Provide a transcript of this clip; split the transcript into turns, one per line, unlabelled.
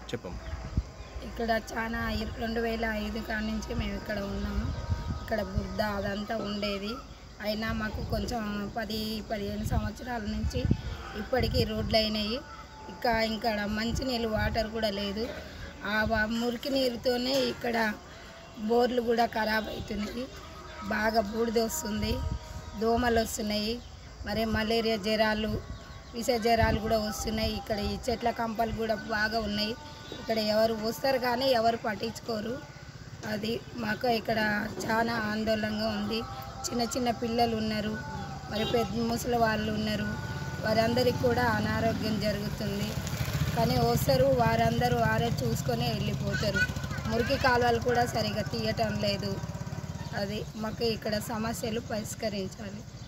చెప్పమ్మా
ఇక్కడ చాలా ఇ- రెండు వేల ఐదు కాడ నుంచి మేము ఇక్కడ ఉన్నాము ఇక్కడ బుద్ధ అదంతా ఉండేది అయినా మాకు కొంచెం పది పదిహేను సంవత్సరాల నుంచి ఇప్పటికీ రోడ్లు అయినాయి ఇంకా ఇక్కడ మంచినీళ్ళు వాటర్ కూడా లేదు ఆ వా- మురికి నీరుతోనే ఇక్కడ బోర్లు కూడా ఖరాబ్ అవుతున్నాయి బాగా బూడిద వస్తుంది దోమలు వస్తున్నాయి మరి మలేరియా జ్వరాలు విష జ్వరాలు కూడా వస్తున్నాయి ఇక్కడ ఈ చెట్ల కంపలు కూడా బాగా ఉన్నాయి ఇక్కడ ఎవరు వస్తారు కానీ ఎవరు పట్టించుకోరు అది మాకు ఇక్కడ చాలా ఆందోళనగా ఉంది చిన్న చిన్న పిల్లలు ఉన్నారు మరి పెద్ద ముసలి వాళ్ళు ఉన్నారు వారందరికీ కూడా అనారోగ్యం జరుగుతుంది కానీ వస్తారు వారందరూ వారే చూసుకొని వెళ్ళిపోతారు మురికి కాలువలు కూడా సరిగా తీయటం లేదు అది మాకు ఇక్కడ సమస్యలు పరిష్కరించాలి